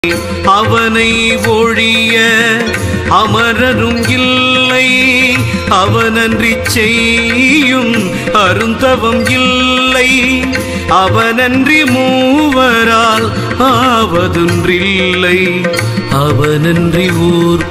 அவனை ஒழிய அமரரும் இல்லை அவனன்றி செய்யும் அருந்தவம் இல்லை அவனன்றி மூவரால் ஆவதொன்றில்லை அவனன்றி ஊர்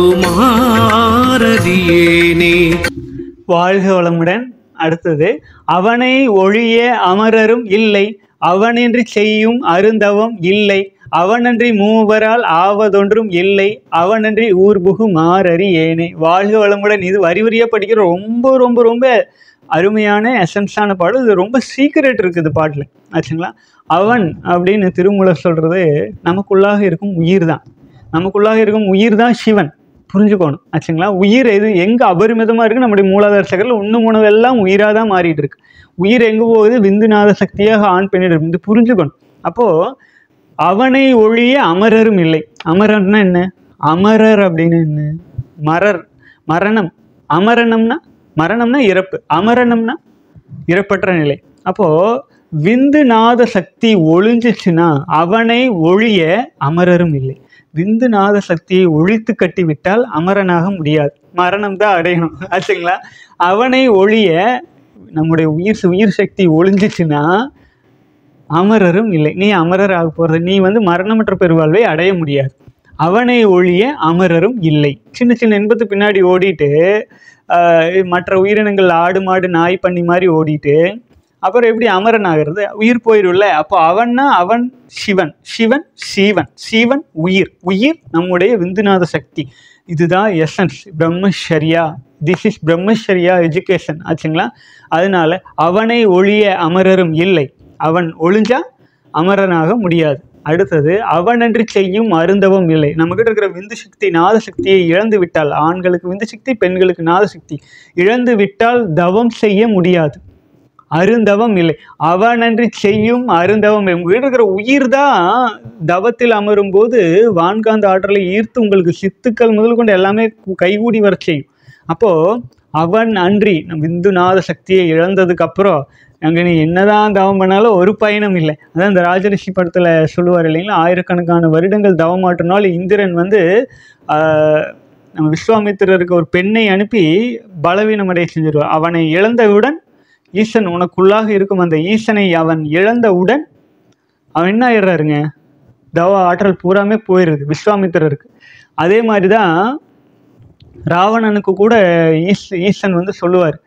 புகுமாறதியேனே வாழ்க வளமுடன் அடுத்தது அவனை ஒழிய அமரரும் இல்லை அவனின்றி செய்யும் அருந்தவம் இல்லை அவனன்றி மூவரால் ஆவதொன்றும் இல்லை அவனன்றி ஊர்புகு மாறறி ஏனே வாழ்க வளமுடன் இது வரி வரியா படிக்கிற ரொம்ப ரொம்ப ரொம்ப அருமையான எசன்ஸான பாடல் இது ரொம்ப சீக்ரெட் இருக்குது பாட்டில் ஆச்சுங்களா அவன் அப்படின்னு திருமூலர் சொல்றது நமக்குள்ளாக இருக்கும் உயிர் தான் நமக்குள்ளாக இருக்கும் உயிர் தான் சிவன் புரிஞ்சுக்கணும் ஆச்சுங்களா உயிர் எது எங்கே அபரிமிதமாக இருக்குது நம்முடைய மூலாதார சகரில் உண்ணு உணவு எல்லாம் உயிராக தான் மாறிட்டு இருக்கு உயிர் எங்கே போகுது விந்துநாத சக்தியாக ஆண் பெண்ணிடம் இது புரிஞ்சுக்கணும் அப்போது அவனை ஒழிய அமரரும் இல்லை அமரர்னா என்ன அமரர் அப்படின்னு என்ன மரர் மரணம் அமரணம்னா மரணம்னா இறப்பு அமரணம்னா இறப்பற்ற நிலை அப்போ விந்துநாத சக்தி ஒழிஞ்சிச்சுன்னா அவனை ஒழிய அமரரும் இல்லை விந்துநாத சக்தியை ஒழித்து கட்டிவிட்டால் அமரனாக முடியாது மரணம் தான் அடையணும் ஆச்சுங்களா அவனை ஒழிய நம்முடைய உயிர் உயிர் சக்தி ஒழிஞ்சிச்சுன்னா அமரரும் இல்லை நீ அமரர் ஆக போகிறது நீ வந்து மரணமற்ற பெருவாழ்வை அடைய முடியாது அவனை ஒழிய அமரரும் இல்லை சின்ன சின்ன இன்பத்து பின்னாடி ஓடிட்டு ஆஹ், மற்ற உயிரினங்கள் ஆடு மாடு நாய் பண்ணி மாதிரி ஓடிட்டு அப்புறம் எப்படி அமரன் ஆகிறது உயிர் போயிரும்ல அப்போ அவன்னா அவன் சிவன் சிவன் சீவன் சீவன் உயிர் உயிர் நம்முடைய விந்துநாத சக்தி இதுதான் essence brahmacharya this is brahmacharya education ஆச்சுங்களா அதனால அவனை ஒழிய அமரரும் இல்லை அவன் ஒளிஞ்சா அமரனாக முடியாது அடுத்தது அவனன்றி செய்யும் அருந்தவம் இல்லை நம்மகிட்ட இருக்கிற விந்து சக்தி நாத சக்தியை இழந்து விட்டால் ஆண்களுக்கு விந்து சக்தி பெண்களுக்கு நாத சக்தி இழந்து விட்டால் தவம் செய்ய முடியாது அருந்தவம் இல்லை அவனன்றி செய்யும் அருந்தவம் உங்க வீடு இருக்கிற உயிர் தான் தவத்தில் அமரும் போது வான்காந்த ஆற்றலை ஈர்த்து உங்களுக்கு சித்துக்கள் முதல் கொண்டு எல்லாமே கு- கைகூடி வர செய்யும் அப்போ அவன் அன்றி நம் விந்துநாத சக்தியை இழந்ததுக்கு அப்புறம் அங்கே நீ என்னதான் தவம் பண்ணாலும் ஒரு பயணம் இல்லை அதான் இந்த ராஜரிஷி படத்தில் சொல்லுவார் இல்லைங்களா ஆயிரக்கணக்கான வருடங்கள் தவமாற்றினால் இந்திரன் வந்து ஆஹ், நம்ம விஸ்வாமித்திரருக்கு ஒரு பெண்ணை அனுப்பி பலவீனம் அடைய செஞ்சிருவார் அவனை இழந்தவுடன் ஈசன் உனக்குள்ளாக இருக்கும் அந்த ஈசனை அவன் இழந்தவுடன் அவன் என்ன ஆயிடுறாருங்க தவ ஆற்றல் பூராமே போயிடுது விஸ்வாமித்திரருக்கு அதே மாதிரி தான் ராவணனுக்கு கூட ஈஸ் ஈசன் வந்து சொல்லுவார்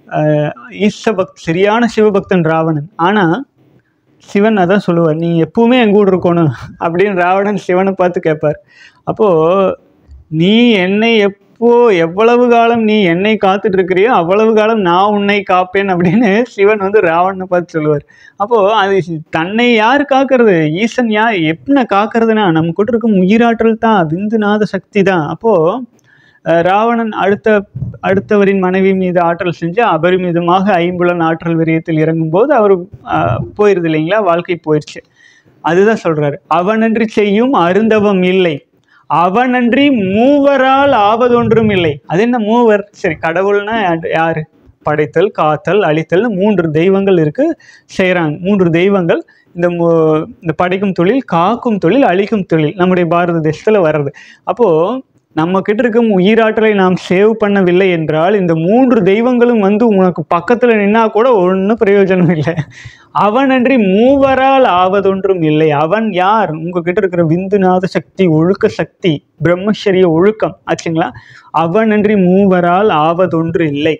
ஈச பக்த் சரியான சிவபக்தன் ராவணன் ஆனால் சிவன் அதான் சொல்லுவார் நீ எப்பவுமே என் கூட இருக்கணும் அப்படின்னு ராவணன் சிவனை பார்த்து கேட்பார் அப்போது நீ என்னை எப்போ எவ்வளவு காலம் நீ என்னை காத்துட்டு இருக்கிறியோ அவ்வளவு காலம் நான் உன்னை காப்பேன் அப்படின்னு சிவன் வந்து ராவணனை பார்த்து சொல்லுவார் அப்போது அது தன்னை யார் காக்கிறது ஈசன் யார் எப்படின காக்கிறதுனா நம்ம கூட இருக்கும் உயிராற்றல் தான் விந்துநாத சக்தி தான் அப்போது அஹ் ராவணன் அடுத்த அடுத்தவரின் மனைவி மீது ஆற்றல் செஞ்சு அபரிமிதமாக ஐம்புலன் ஆற்றல் விரயத்தில் இறங்கும்போது அவர் போயிருது இல்லைங்களா வாழ்க்கை போயிடுச்சு அதுதான் சொல்றாரு அவனன்றி செய்யும் அருந்தவம் இல்லை அவனன்றி மூவரால் ஆவதொன்றும் இல்லை அது என்ன மூவர் சரி கடவுள்னா யாரு- யாரு படைத்தல் காத்தல் அழித்தல்னு மூன்று தெய்வங்கள் இருக்கு செய்கிறாங்க மூன்று தெய்வங்கள் இந்த மூ- இந்த படைக்கும் தொழில் காக்கும் தொழில் அழிக்கும் தொழில் நம்முடைய பாரத தேசத்தில் வர்றது அப்போது நம்ம கிட்ட இருக்கும் உயிராற்றலை நாம் சேவ் பண்ணவில்லை என்றால் இந்த மூன்று தெய்வங்களும் வந்து உனக்கு பக்கத்தில் நின்னா கூட ஒன்றும் பிரயோஜனம் இல்லை அவனன்றி மூவரால் ஆவதொன்றும் இல்லை அவன் யார் உங்ககிட்ட இருக்கிற விந்துநாத சக்தி ஒழுக்க சக்தி பிரம்மச்சரிய ஒழுக்கம் ஆச்சுங்களா அவனன்றி மூவரால் ஆவதொன்று இல்லை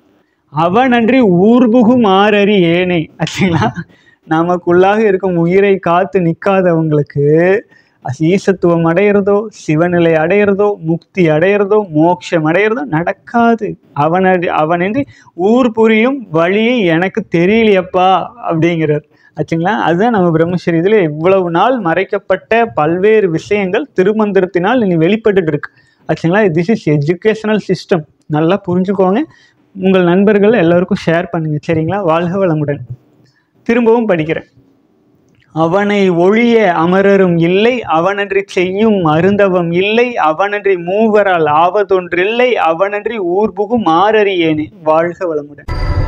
அவனன்றி ஊர்புகு மாறறி ஏனை ஆச்சுங்களா நமக்குள்ளாக இருக்கும் உயிரை காத்து நிற்காதவங்களுக்கு அது ஈசத்துவம் அடையிறதோ சிவநிலை அடையிறதோ முக்தி அடையிறதோ மோட்சம் அடையிறதோ நடக்காது அவனடி அவனின்றி ஊர் புரியும் வழியை எனக்கு தெரியலையப்பா அப்படிங்கிறார் ஆச்சுங்களா அதுதான் நம்ம பிரம்மச்சரியத்தில் இவ்வளவு நாள் மறைக்கப்பட்ட பல்வேறு விஷயங்கள் திருமந்திரத்தினால் இனி வெளிப்பட்டுட்டு இருக்கு ஆச்சுங்களா திஸ் இஸ் எஜுகேஷனல் சிஸ்டம் நல்லா புரிஞ்சுக்கோங்க உங்கள் நண்பர்கள் எல்லாருக்கும் ஷேர் பண்ணுங்க சரிங்களா வாழ்க வளமுடன் திரும்பவும் படிக்கிறேன் அவனை ஒழிய அமரரும் இல்லை அவனன்றி செய்யும் அருந்தவம் இல்லை அவனன்றி மூவரால் ஆவதொன்றில்லை அவனன்றி ஊர்புகும் மாறறியேனே வாழ்க வளமுடன்